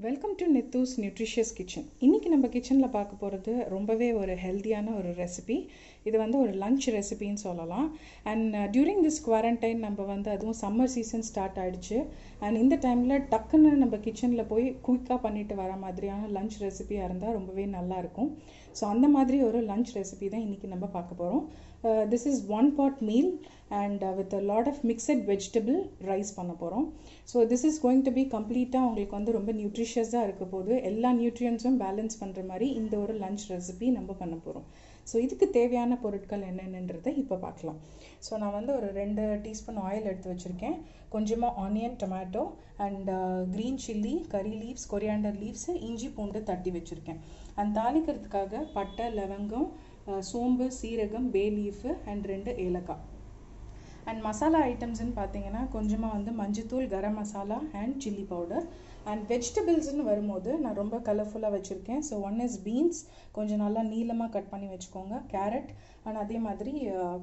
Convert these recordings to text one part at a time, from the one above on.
welcome to Nithu's nutritious kitchen இன்றைக்கி நம்ம கிச்சனில் பார்க்க போகிறது ரொம்பவே ஒரு ஹெல்த்தியான ஒரு ரெசிபி இது வந்து ஒரு லஞ்ச் ரெசிபின்னு சொல்லலாம் அண்ட் டியூரிங் திஸ் குவாரண்டைன் நம்ம வந்து அதுவும் சம்மர் சீசன் ஸ்டார்ட் ஆகிடுச்சு அண்ட் இந்த டைமில் டக்குன்னு நம்ம கிச்சனில் போய் குயிக்காக பண்ணிட்டு வர மாதிரியான லஞ்ச் ரெசிபியாக இருந்தால் ரொம்பவே நல்லாயிருக்கும் ஸோ அந்த மாதிரி ஒரு லஞ்ச் ரெசிபி தான் இன்றைக்கி நம்ம பார்க்க போகிறோம் this is one pot meal and with a lot of mixed vegetable rice பண்ண போகிறோம் so this is going to be கம்ப்ளீட்டாக உங்களுக்கு வந்து ரொம்ப நியூட்ரிஷியஸாக இருக்க போது எல்லா நியூட்ரியன்ஸும் பேலன்ஸ் பண்ணுற மாதிரி இந்த ஒரு லஞ்ச் ரெசிபி நம்ம பண்ண போகிறோம் ஸோ இதுக்கு தேவையான பொருட்கள் என்னென்னன்றதை இப்போ பார்க்கலாம் ஸோ நான் வந்து ஒரு ரெண்டு டீஸ்பூன் ஆயில் எடுத்து வச்சுருக்கேன் கொஞ்சமாக onion tomato and green chilli curry leaves coriander leaves இஞ்சி பூண்டு தட்டி வச்சுருக்கேன் அண்ட் தாளிக்கிறதுக்காக பட்டை லவங்கம் சோம்பு சீரகம் பே லீஃபு அண்ட் ரெண்டு ஏலக்காய் அண்ட் மசாலா ஐட்டம்ஸ்னு பார்த்தீங்கன்னா கொஞ்சமாக வந்து மஞ்சத்தூள் garam masala and chilli powder and வெஜிடபிள்ஸ்னு வரும்போது நான் ரொம்ப கலர்ஃபுல்லாக வச்சுருக்கேன் ஸோ ஒன் இஸ் பீன்ஸ் கொஞ்சம் நல்லா நீளமாக கட் பண்ணி வச்சுக்கோங்க கேரட் அண்ட் அதே மாதிரி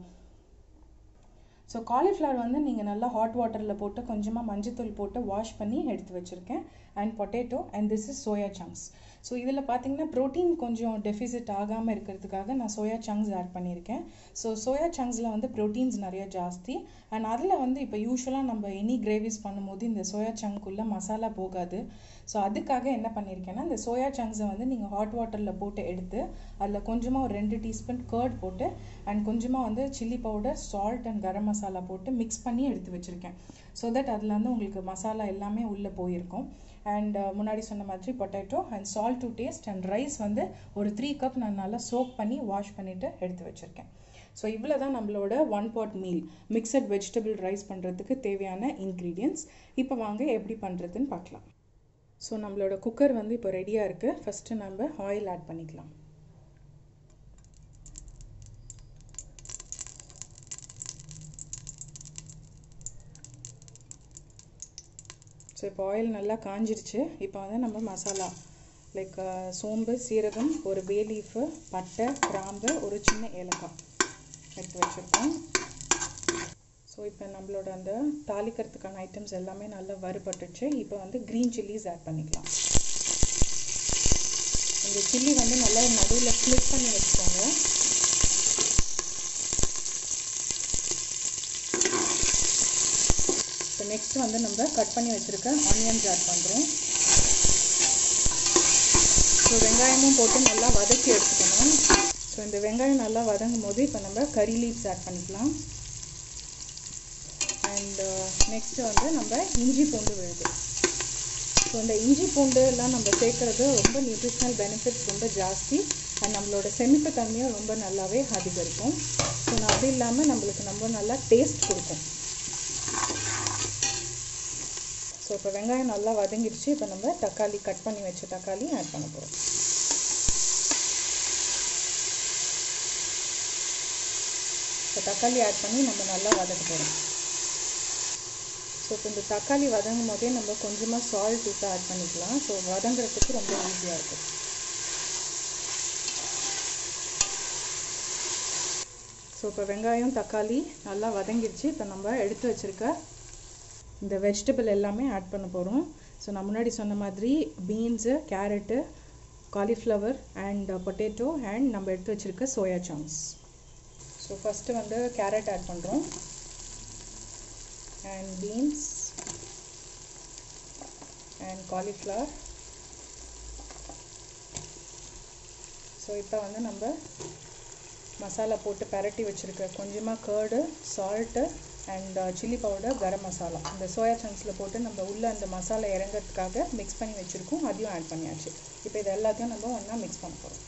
ஸோ காலிஃப்ளவர் வந்து நீங்கள் நல்லா ஹாட் வாட்டரில் போட்டு கொஞ்சமாக மஞ்சத்தூள் போட்டு வாஷ் பண்ணி எடுத்து வச்சுருக்கேன் and potato and this is soya chunks so இதில் பார்த்தீங்கன்னா ப்ரோட்டீன் கொஞ்சம் டெஃபிசிட் ஆகாமல் இருக்கிறதுக்காக நான் சோயா சங்க்ஸ் ஆட் பண்ணியிருக்கேன் ஸோ சோயா சங்க்ஸில் வந்து ப்ரோட்டீன்ஸ் நிறைய ஜாஸ்தி அண்ட் அதில் வந்து இப்போ யூஸ்வலாக நம்ம எனி கிரேவிஸ் பண்ணும்போது இந்த சோயா சங்க்குள்ளே மசாலா போகாது ஸோ அதுக்காக என்ன பண்ணியிருக்கேன்னா இந்த சோயா சங்க்ஸை வந்து நீங்கள் ஹாட் வாட்டரில் போட்டு எடுத்து அதில் கொஞ்சமாக ஒரு ரெண்டு டீஸ்பூன் கர்ட் போட்டு அண்ட் கொஞ்சமாக வந்து chilli powder salt and garam masala போட்டு மிக்ஸ் பண்ணி எடுத்து வச்சுருக்கேன் ஸோ தட் அதில் வந்து உங்களுக்கு மசாலா எல்லாமே உள்ளே போயிருக்கும் அண்ட் முன்னாடி சொன்ன மாதிரி potato and salt to taste and rice வந்து ஒரு த்ரீ கப் நான் நல்லா சோக் பண்ணி வாஷ் பண்ணிவிட்டு எடுத்து வச்சுருக்கேன் ஸோ இவ்வளோ தான் நம்மளோட one pot meal mixed vegetable rice பண்ணுறதுக்கு தேவையான இன்க்ரீடியன்ட்ஸ் இப்போ வாங்க எப்படி பண்ணுறதுன்னு பார்க்கலாம் ஸோ நம்மளோட குக்கர் வந்து இப்போ ரெடியாக இருக்குது ஃபஸ்ட்டு நம்ம ஆயில் ஆட் பண்ணிக்கலாம் ஸோ இப்போ ஆயில் நல்லா காஞ்சிருச்சு இப்போ வந்து நம்ம மசாலா லைக் சோம்பு சீரகம் ஒரு பே லீஃபு பட்டை கிராம்பு ஒரு சின்ன ஏலக்காய் எடுத்து வச்சுருக்கோம் ஸோ இப்போ நம்மளோட அந்த தாளிக்கிறதுக்கான ஐட்டம்ஸ் எல்லாமே நல்லா வறுபட்டுச்சு இப்போ வந்து க்ரீன் சில்லிஸ் ஆட் பண்ணிக்கலாம் இந்த சில்லி வந்து நல்லா நடுவில் ஸ்ப்ளிட் பண்ணி வச்சுக்கோங்க இப்போ நெக்ஸ்ட் வந்து நம்ம கட் பண்ணி வச்சுருக்க ஆனியன்ஸ் ஆட் பண்ணுறோம் ஸோ வெங்காயமும் போட்டு நல்லா வதக்கி எடுத்துக்கணும் ஸோ இந்த வெங்காயம் நல்லா வதங்கும் போது இப்போ நம்ம கறி லீவ்ஸ் ஆட் பண்ணிக்கலாம் அண்ட் நெக்ஸ்ட்டு வந்து நம்ம இஞ்சி பூண்டு விழுது ஸோ இந்த இஞ்சி பூண்டு எல்லாம் நம்ம சேர்க்குறது ரொம்ப நியூட்ரிஷனல் பெனிஃபிட்ஸ் ரொம்ப ஜாஸ்தி அண்ட் நம்மளோட செமிப்பு தன்மையும் ரொம்ப நல்லாவே அதிகரிக்கும் ஸோ அது இல்லாமல் நம்மளுக்கு ரொம்ப நல்லா டேஸ்ட் கொடுக்கும் ஸோ இப்போ வெங்காயம் நல்லா வதங்கிடுச்சு இப்போ நம்ம தக்காளி கட் பண்ணி வச்ச தக்காளி ஆட் பண்ண போகிறோம் இப்போ தக்காளி ஆட் பண்ணி நம்ம நல்லா வதக்க போகிறோம் ஸோ இப்போ இந்த தக்காளி வதங்கும் போதே நம்ம கொஞ்சமாக சால்ட் விட்டு ஆட் பண்ணிக்கலாம் ஸோ வதங்குறதுக்கு ரொம்ப ஈஸியாக இருக்கும் ஸோ இப்போ வெங்காயம் தக்காளி நல்லா வதங்கிடுச்சு இப்போ நம்ம எடுத்து வச்சுருக்க இந்த வெஜிடபிள் எல்லாமே ஆட் பண்ண போகிறோம் ஸோ நான் முன்னாடி சொன்ன மாதிரி beans carrot cauliflower and potato and நம்ம எடுத்து வச்சுருக்க சோயா சாங்ஸ் ஸோ ஃபஸ்ட்டு வந்து கேரட் ஆட் பண்ணுறோம் and beans and cauliflower so இப்போ வந்து நம்ம மசாலா போட்டு பரட்டி வச்சுருக்க கொஞ்சமாக curd salt and chilli powder garam masala இந்த சோயா சங்க்ஸில் போட்டு நம்ம உள்ளே அந்த மசாலா இறங்கிறதுக்காக மிக்ஸ் பண்ணி வச்சுருக்கோம் அதையும் ஆட் பண்ணியாச்சு இப்போ இது எல்லாத்தையும் நம்ம ஒன்றா மிக்ஸ் பண்ண போகிறோம்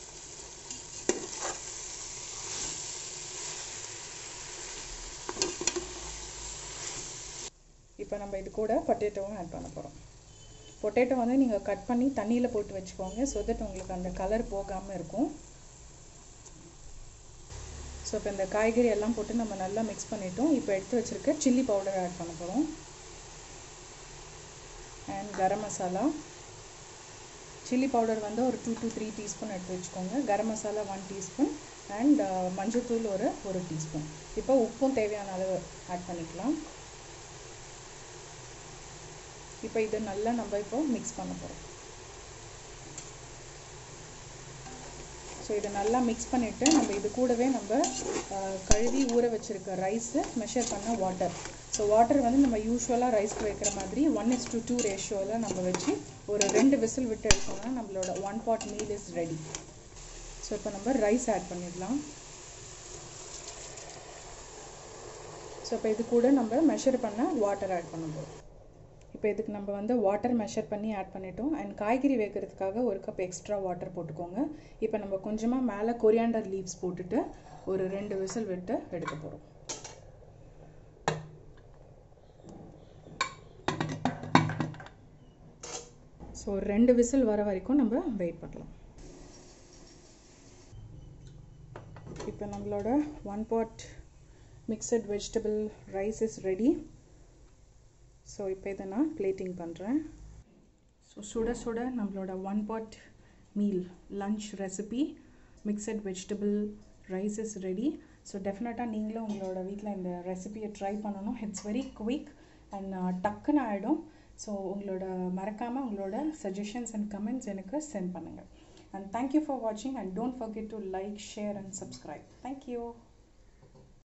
இப்போ நம்ம இது கூட பொட்டேட்டோவும் ஆட் பண்ண போகிறோம் பொட்டேட்டோ வந்து நீங்கள் கட் பண்ணி தண்ணியில் போட்டு வச்சுக்கோங்க ஸோ தட் உங்களுக்கு அந்த கலர் போகாமல் இருக்கும் ஸோ இப்போ இந்த காய்கறி எல்லாம் போட்டு நம்ம நல்லா மிக்ஸ் பண்ணிட்டோம் இப்போ எடுத்து வச்சுருக்க சில்லி பவுடர் ஆட் பண்ண போகிறோம் and garam masala chilli powder வந்து ஒரு டூ டு த்ரீ டீஸ்பூன் எடுத்து வச்சுக்கோங்க garam masala one teaspoon and மஞ்சள்தூள் ஒரு ஒரு டீஸ்பூன் இப்போ உப்பும் தேவையான அளவு ஆட் பண்ணிக்கலாம் இப்போ இதை நல்லா நம்ம இப்போ மிக்ஸ் பண்ண போகிறோம் ஸோ இதை நல்லா மிக்ஸ் பண்ணிவிட்டு நம்ம இது கூடவே நம்ம கழுவி ஊற வச்சுருக்க ரைஸு மெஷர் பண்ண வாட்டர் ஸோ வாட்டர் வந்து நம்ம யூஸ்வலாக ரைஸ்க்கு வைக்கிற மாதிரி ஒன் இஸ் டு டூ ரேஷியோவில் நம்ம வச்சு ஒரு ரெண்டு விசில் விட்டு எடுத்தோம்னா நம்மளோட one pot meal is ready so இப்போ நம்ம ரைஸ் ஆட் பண்ணிடலாம் ஸோ இப்போ இது கூட நம்ம மெஷர் பண்ண வாட்டர் ஆட் பண்ண போகிறோம் இப்போ இதுக்கு நம்ம வந்து வாட்டர் மெஷர் பண்ணி ஆட் பண்ணிட்டோம் அண்ட் காய்கறி வைக்கிறதுக்காக ஒரு கப் எக்ஸ்ட்ரா வாட்டர் போட்டுக்கோங்க இப்போ நம்ம கொஞ்சமாக மேலே கொரியாண்டர் லீவ்ஸ் போட்டுட்டு ஒரு ரெண்டு விசில் விட்டு எடுக்க போகிறோம் ஸோ ரெண்டு விசில் வர வரைக்கும் நம்ம வெயிட் பண்ணலாம் இப்போ நம்மளோட one pot mixed vegetable rice is ready so இப்போ இதை நான் பிளேட்டிங் பண்ணுறேன் ஸோ சுட சுட நம்மளோட one pot meal lunch recipe mixed vegetable rice is ready so டெஃபினட்டாக நீங்களும் உங்களோட வீட்டில் இந்த ரெசிபியை ட்ரை பண்ணணும் இட்ஸ் வெரி குவிக் அண்ட் டக்குன்னு ஆகிடும் ஸோ உங்களோட மறக்காமல் உங்களோட சஜஷன்ஸ் அண்ட் கமெண்ட்ஸ் எனக்கு சென்ட் பண்ணுங்கள் அண்ட் தேங்க்யூ ஃபார் வாட்சிங் and don't forget to like share and subscribe thank you